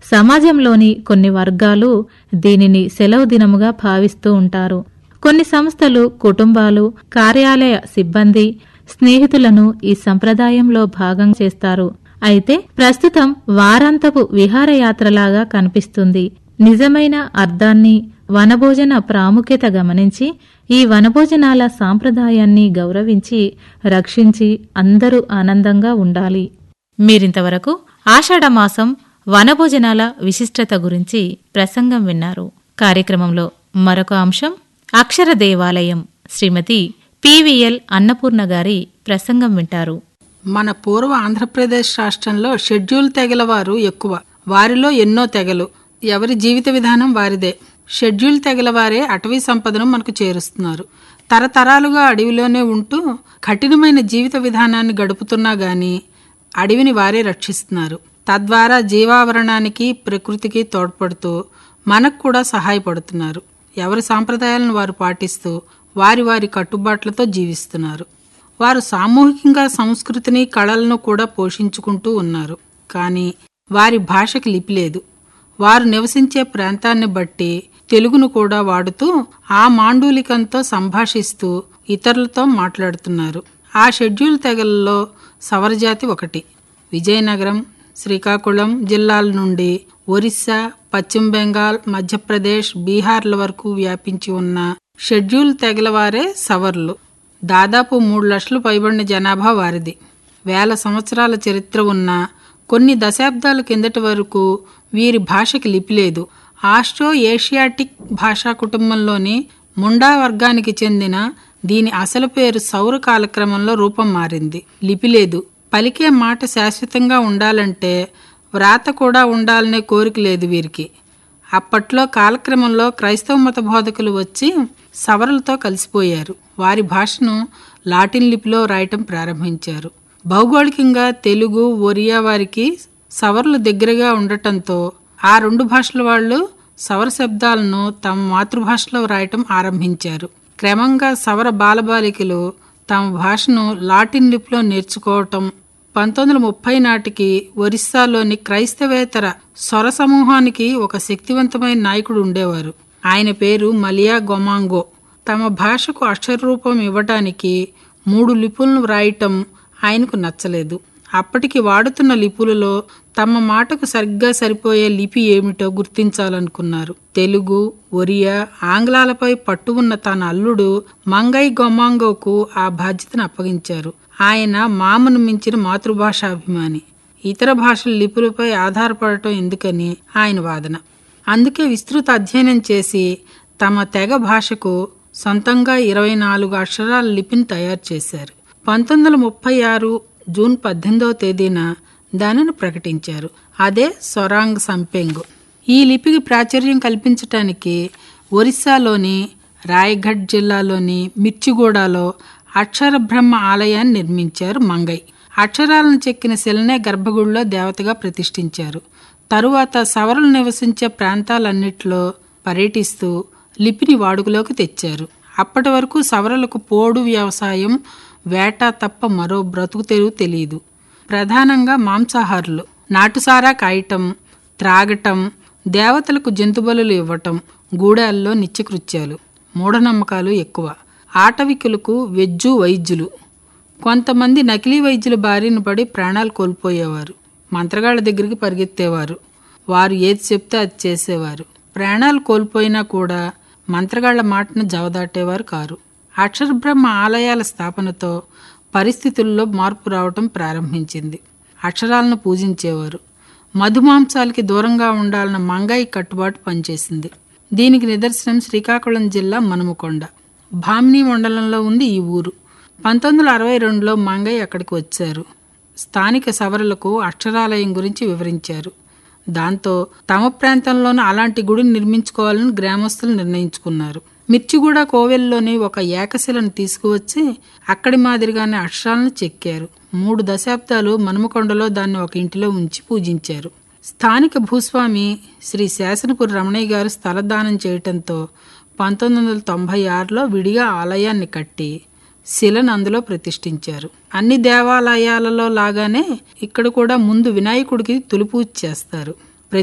సమాజంలోని కొన్ని వర్గాలు దీనిని సెలవు దినముగా భావిస్తూ ఉంటారు కొన్ని సంస్థలు కుటుంబాలు కార్యాలయ సిబ్బంది స్నేహితులను ఈ సంప్రదాయంలో భాగం చేస్తారు అయితే ప్రస్తుతం వారాంతపు విహారయాత్రలాగా కనిపిస్తుంది నిజమైన అర్థాన్ని వనభోజన ప్రాముఖ్యత గమనించి ఈ వనభోజనాల సాంప్రదాయాన్ని గౌరవించి రక్షించి అందరూ ఆనందంగా ఉండాలి మీరింతవరకు ఆషాఢమాసం వనభోజనాల విశిష్టత గురించి ప్రసంగం విన్నారు కార్యక్రమంలో మరొక అంశం అక్షర దేవాలయం శ్రీమతి పివిఎల్ అన్నపూర్ణ గారి ప్రసంగం వింటారు మన పూర్వ ఆంధ్రప్రదేశ్ రాష్ట్రంలో షెడ్యూల్ తెగల వారు ఎక్కువ వారిలో ఎన్నో తెగలు ఎవరి జీవిత విధానం వారిదే షెడ్యూల్ తెగల వారే అటవీ సంపదను మనకు చేరుస్తున్నారు తరతరాలుగా అడవిలోనే ఉంటూ కఠినమైన జీవిత విధానాన్ని గడుపుతున్నా గాని అడవిని వారే రక్షిస్తున్నారు తద్వారా జీవావరణానికి ప్రకృతికి తోడ్పడుతూ మనకు కూడా సహాయపడుతున్నారు ఎవరి సాంప్రదాయాలను వారు పాటిస్తూ వారి వారి కట్టుబాట్లతో జీవిస్తున్నారు వారు సామూహికంగా సంస్కృతిని కళలను కూడా పోషించుకుంటూ ఉన్నారు కానీ వారి భాషకి లిపి లేదు వారు నివసించే ప్రాంతాన్ని బట్టి తెలుగును కూడా వాడుతూ ఆ మాండూలికంతో సంభాషిస్తూ ఇతరులతో మాట్లాడుతున్నారు ఆ షెడ్యూల్ తెగలలో సవరజాతి ఒకటి విజయనగరం శ్రీకాకుళం జిల్లాల నుండి ఒరిస్సా పశ్చిమ బెంగాల్ మధ్యప్రదేశ్ బీహార్ల వరకు వ్యాపించి ఉన్న షెడ్యూల్ తెగల వారే సవర్లు దాదాపు మూడు లక్షలు పైబడిన జనాభా వారిది వేల సంవత్సరాల చరిత్ర ఉన్న కొన్ని దశాబ్దాల కిందటి వరకు వీరి భాషకి లిపి లేదు ఆస్ట్రో ఏషియాటిక్ భాషా కుటుంబంలోని ముండా వర్గానికి చెందిన దీని అసలు పేరు సౌర కాలక్రమంలో రూపం మారింది లిపి లేదు పలికే మాట శాశ్వతంగా ఉండాలంటే వ్రాత కూడా ఉండాలనే కోరిక లేదు వీరికి అప్పట్లో కాలక్రమంలో క్రైస్తవ మత బోధకులు వచ్చి సవరులతో కలిసిపోయారు వారి భాషను లాటిన్ లిపిలో రాయటం ప్రారంభించారు భౌగోళికంగా తెలుగు ఒరియా వారికి సవర్లు దగ్గరగా ఉండటంతో ఆ రెండు భాషల వాళ్ళు సవర శబ్దాలను తమ మాతృభాషలో రాయటం ఆరంభించారు క్రమంగా సవర బాలబాలికలు తమ భాషను లాటిన్ లిపిలో నేర్చుకోవటం పంతొమ్మిది వందల ముప్పై నాటికి ఒరిస్సాలోని క్రైస్తవేతర స్వర సమూహానికి ఒక శక్తివంతమైన నాయకుడు ఉండేవారు ఆయన పేరు మలియా గొమాంగో తమ భాషకు అక్షరరూపం ఇవ్వటానికి మూడు లిపులను వ్రాయటం ఆయనకు నచ్చలేదు అప్పటికి వాడుతున్న లిపులలో తమ మాటకు సరిగ్గా సరిపోయే లిపి ఏమిటో గుర్తించాలనుకున్నారు తెలుగు ఒరియా ఆంగ్లాలపై పట్టు ఉన్న తన అల్లుడు మంగై గొమాంగోకు ఆ బాధ్యతను అప్పగించారు ఆయన మామను మించిన మాతృభాషాభిమాని ఇతర భాషల లిపులపై ఆధారపడటం ఎందుకని ఆయన వాదన అందుకే విస్తృత అధ్యయనం చేసి తమ తెగ భాషకు సొంతంగా ఇరవై నాలుగు అక్షరాల లిపిని తయారు చేశారు పంతొమ్మిది వందల ముప్పై ఆరు జూన్ పద్దెనిమిదవ తేదీన దానిని ప్రకటించారు అదే సొరాంగ్ సంపెంగ్ ఈ లిపికి ప్రాచుర్యం కల్పించటానికి ఒరిస్సాలోని రాయగఢ్ జిల్లాలోని మిర్చిగూడలో అక్షర బ్రహ్మ ఆలయాన్ని నిర్మించారు మంగై అక్షరాలను చెక్కిన శిలనే గర్భగుడిలో దేవతగా ప్రతిష్ఠించారు తరువాత సవరులు నివసించే ప్రాంతాలన్నిట్లో పర్యటిస్తూ లిపిని వాడుకలోకి తెచ్చారు అప్పటి వరకు సవరలకు పోడు వ్యవసాయం వేట తప్ప మరో బ్రతుకు తెరువు తెలియదు ప్రధానంగా మాంసాహారులు నాటుసారా కాయటం త్రాగటం దేవతలకు జంతుబలులు ఇవ్వటం గూడాల్లో నిత్యకృత్యాలు మూఢనమ్మకాలు ఎక్కువ ఆటవికులకు వెజ్జు వైద్యులు కొంతమంది నకిలీ వైద్యుల బారిన పడి ప్రాణాలు కోల్పోయేవారు మంత్రగాళ్ల దగ్గరికి పరిగెత్తేవారు వారు ఏది చెప్తే అది చేసేవారు ప్రాణాలు కోల్పోయినా కూడా మంత్రగాళ్ల మాటను జవదాటేవారు కారు అక్షరబ్రహ్మ ఆలయాల స్థాపనతో పరిస్థితుల్లో మార్పు రావటం ప్రారంభించింది అక్షరాలను పూజించేవారు మధుమాంసాలకి దూరంగా ఉండాలన్న మంగాయి కట్టుబాటు పనిచేసింది దీనికి నిదర్శనం శ్రీకాకుళం జిల్లా మనుమకొండ భామిని మండలంలో ఉంది ఈ ఊరు పంతొమ్మిది వందల అరవై రెండులో మంగయ్య అక్కడికి వచ్చారు స్థానిక సవరులకు అక్షరాలయం గురించి వివరించారు దాంతో తమ ప్రాంతంలోనూ అలాంటి గుడిని నిర్మించుకోవాలని గ్రామస్తులు నిర్ణయించుకున్నారు మిర్చిగూడ కోవెల్లోని ఒక ఏకశిలను తీసుకువచ్చి అక్కడి మాదిరిగానే అక్షరాలను చెక్కారు మూడు దశాబ్దాలు మనుమకొండలో దాన్ని ఒక ఇంటిలో ఉంచి పూజించారు స్థానిక భూస్వామి శ్రీ శాసనపురి రమణయ్య గారు స్థలదానం చేయటంతో పంతొమ్మిది వందల తొంభై ఆరులో విడిగా ఆలయాన్ని కట్టి శిలను అందులో ప్రతిష్ఠించారు అన్ని దేవాలయాలలో లాగానే ఇక్కడ కూడా ముందు వినాయకుడికి తొలిపూజ చేస్తారు